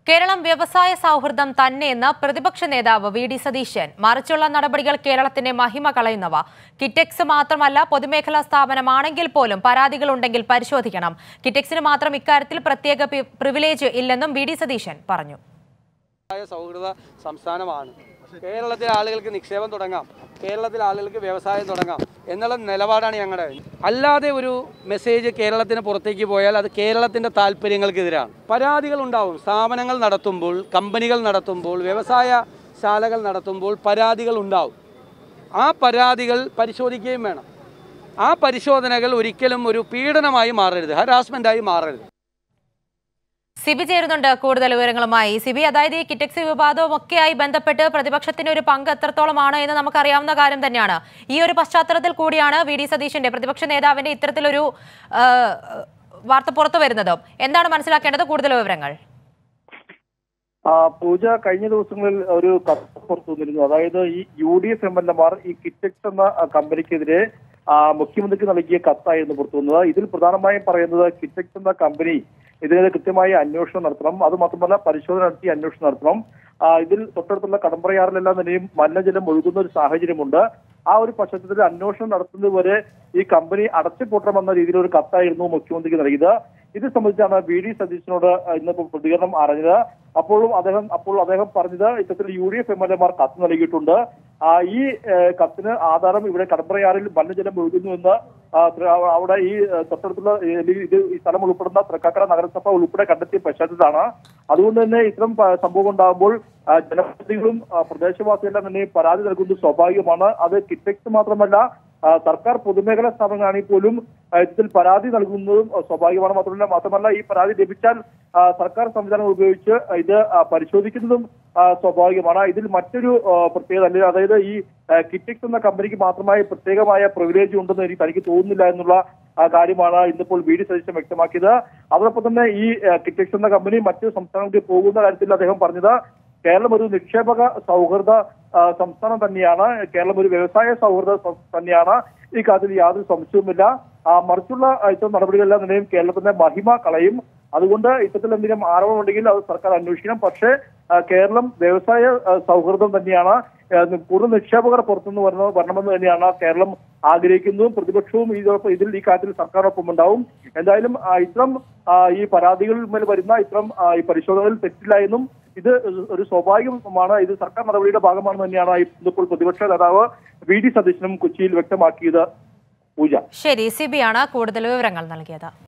കേരളം വ്യവസായ സൗഹൃദം തന്നെയെന്ന് പ്രതിപക്ഷ നേതാവ് വി ഡി സതീശൻ മറിച്ചുള്ള നടപടികൾ കേരളത്തിന്റെ മഹിമ കളയുന്നവ കിറ്റെക്സ് മാത്രമല്ല പൊതുമേഖലാ സ്ഥാപനമാണെങ്കിൽ പോലും പരാതികളുണ്ടെങ്കിൽ പരിശോധിക്കണം കിറ്റെക്സിന് മാത്രം ഇക്കാര്യത്തിൽ പ്രത്യേക പി- പ്രിവിലേജ് ഇല്ലെന്നും വി ഡി സതീശൻ പറഞ്ഞു വ്യവസായ സൗഹൃദ സംസ്ഥാനമാണ് കേരളത്തിലെ ആളുകൾക്ക് നിക്ഷേപം തുടങ്ങാം കേരളത്തിലെ ആളുകൾക്ക് വ്യവസായം തുടങ്ങാം എന്നുള്ള നിലപാടാണ് ഞങ്ങളുടെ അല്ലാതെ ഒരു മെസ്സേജ് കേരളത്തിന് പുറത്തേക്ക് പോയാൽ അത് കേരളത്തിൻ്റെ താല്പര്യങ്ങൾക്കെതിരാണ് പരാതികൾ ഉണ്ടാവും സ്ഥാപനങ്ങൾ നടത്തുമ്പോൾ കമ്പനികൾ നടത്തുമ്പോൾ വ്യവസായ ശാലകൾ നടത്തുമ്പോൾ പരാതികൾ ഉണ്ടാവും ആ പരാതികൾ പരിശോധിക്കുകയും വേണം ആ പരിശോധനകൾ ഒരിക്കലും ഒരു പീഡനമായി മാറരുത് ഹരാസ്മെൻ്റായി മാറരുത് സിബി ചേരുന്നുണ്ട് കൂടുതൽ വിവരങ്ങളുമായി സിബി അതായത് ഈ കിറ്റക്സ് വിവാദവും ഒക്കെയായി ബന്ധപ്പെട്ട് പ്രതിപക്ഷത്തിന് ഒരു പങ്ക് എത്രത്തോളമാണ് എന്ന് നമുക്കറിയാവുന്ന കാര്യം തന്നെയാണ് ഈ ഒരു പശ്ചാത്തലത്തിൽ കൂടിയാണ് വി ഡി സതീശന്റെ പ്രതിപക്ഷ നേതാവിന്റെ ഇത്തരത്തിലൊരു ആ, വാർത്ത പുറത്തു വരുന്നത് എന്താണ് മനസ്സിലാക്കേണ്ടത് കൂടുതൽ വിവരങ്ങൾ ആ, പൂജ കഴിഞ്ഞ ദിവസങ്ങളിൽ ഒരു കത്ത് പുറത്തു വന്നിരുന്നു അതായത് ഈ U D F M L എമാർ ഈ കിറ്റക്സ് എന്ന ആ, കമ്പനിക്കെതിരെ ആ, മുഖ്യമന്ത്രിക്ക് നൽകിയ കത്തായിരുന്നു പുറത്തു വന്നത് ഇതിൽ പ്രധാനമായും പറയുന്നത് കിറ്റക്സ് എന്ന കമ്പനി ഇതിനെതിരെ കൃത്യമായ അന്വേഷണം നടത്തണം അത് മാത്രമല്ല പരിശോധന നടത്തി അന്വേഷണം നടത്തണം ആ, ഇതിൽ തൊട്ടടുത്തുള്ള കടമ്പറയാറിലെല്ലാം തന്നെയും മലിനജലം ഒഴുകുന്ന ഒരു സാഹചര്യമുണ്ട് ആ ഒരു പശ്ചാത്തലത്തിൽ അന്വേഷണം നടത്തുന്നത് വരെ ഈ കമ്പനി അടച്ചുപൂട്ടണമെന്ന രീതിയിൽ ഒരു കത്തായിരുന്നു മുഖ്യമന്ത്രിക്ക് നൽകിയത് ഇത് സംബന്ധിച്ചാണ് വി ഡി സതീശനോട് ഇന്നിപ്പോൾ പ്രതികരണം അറിഞ്ഞത് അപ്പോഴും അദ്ദേഹം അപ്പോൾ അദ്ദേഹം പറഞ്ഞത് ഇത്തരത്തിൽ U D F M L എമാർ കത്ത് നൽകിയിട്ടുണ്ട് ആ, ഈ ഏഹ്, കത്തിന് ആധാരം ഇവിടെ കടമ്പറയാറിൽ മലിനജലം ഒഴുകുന്നു എന്ന് ആ, ത്ര- അവിടെ ഈ ഏഹ്, തൊട്ടടുത്തുള്ള ഈ- ഇത് ഈ സ്ഥലം ഉൾപ്പെടുന്ന തൃക്കാക്കര നഗരസഭ ഉൾപ്പെടെ കണ്ടെത്തിയ പശ്ചാത്തലത്തിലാണ് അതുകൊണ്ട് തന്നെ ഇത്തരം പ- സംഭവം ഉണ്ടാകുമ്പോൾ ആ, ജനപ്രതിനിധികളും ആ, പ്രദേശവാസികളെല്ലാം തന്നെ പരാതി നൽകുന്നത് സ്വാഭാവികമാണ് അത് കിറ്റക്സ് മാത്രമല്ല ആ, സർക്കാർ പൊതുമേഖലാ സ്ഥാപനങ്ങളാണെങ്കിൽ പോലും ആ, ഇതിൽ പരാതി നൽകുന്നതും ആ, സ്വാഭാവികമാണ് മാത്രമല്ല മാത്രമല്ല ഈ പരാതി ലഭിച്ചാൽ ആ, സർക്കാർ സംവിധാനങ്ങൾ ഉപയോഗിച്ച് ഇത് ആ, പരിശോധിക്കുന്നതും ആ, സ്വാഭാവികമാണ് ഇതിൽ മറ്റൊരു ആ, പ്രത്യേകത അല്ലെങ്കിൽ അതായത് ഈ ആ, കിറ്റക്സ് എന്ന കമ്പനിക്ക് മാത്രമായി പ്രത്യേകമായ പ്രിവിലേജ് ഉണ്ടെന്ന് എനിക്ക് തനിക്ക് തോന്നുന്നില്ല എന്നുള്ള ആ, കാര്യമാണ് ഇന്നിപ്പോൾ വി ഡി സതീശൻ വ്യക്തമാക്കിയത് അതോടൊപ്പം തന്നെ ഈ ആ, കിറ്റക്സ് എന്ന കമ്പനി മറ്റു സംസ്ഥാനങ്ങൾക്ക് പോകുന്ന കാര്യത്തിൽ അദ്ദേഹം പറഞ്ഞത് കേരളം ഒരു നിക്ഷേപക സൗഹൃദ ആ, സംസ്ഥാനം തന്നെയാണ് കേരളം ഒരു വ്യവസായ സൗഹൃദ സം- തന്നെയാണ് ഈ കാര്യത്തിൽ യാതൊരു സംശയവുമില്ല ആ, മറിച്ചുള്ള ആ, ഇത്തരം നടപടികളെല്ലാം തന്നെയും കേരളത്തിന്റെ മഹിമ കളയും അതുകൊണ്ട് ഇത്തരത്തിൽ എന്തെങ്കിലും ആരോപണം ഉണ്ടെങ്കിൽ അത് സർക്കാർ അന്വേഷിക്കണം പക്ഷേ ആ, കേരളം വ്യവസായ ആ, സൗഹൃദം തന്നെയാണ് ആ, കൂടുതൽ നിക്ഷേപകർ പുറത്തുനിന്ന് വരണ വരണമെന്ന് തന്നെയാണ് കേരളം ആഗ്രഹിക്കുന്നതും പ്രതിപക്ഷവും ഇതോടൊപ്പം ഇതിൽ ഈ കാര്യത്തിൽ സർക്കാരൊപ്പം ഉണ്ടാവും എന്തായാലും ആ, ഇത്തരം ആ, ഈ പരാതികളിൽ മേൽ വരുന്ന ഇത്തരം ആ, ഈ പരിശോധനകളിൽ തെറ്റില്ല എന്നും ഇത് ഒരു സ്വാഭാവികമാണ് ഇത് സർക്കാർ നടപടിയുടെ ഭാഗമാണെന്ന് തന്നെയാണ് ഇപ്പോൾ പ്രതിപക്ഷ നേതാവ് വി ഡി സതീശനും കൊച്ചിയിൽ വ്യക്തമാക്കിയത് പൂജ ശരി സിബിയാണ് കൂടുതൽ വിവരങ്ങൾ നൽകിയത്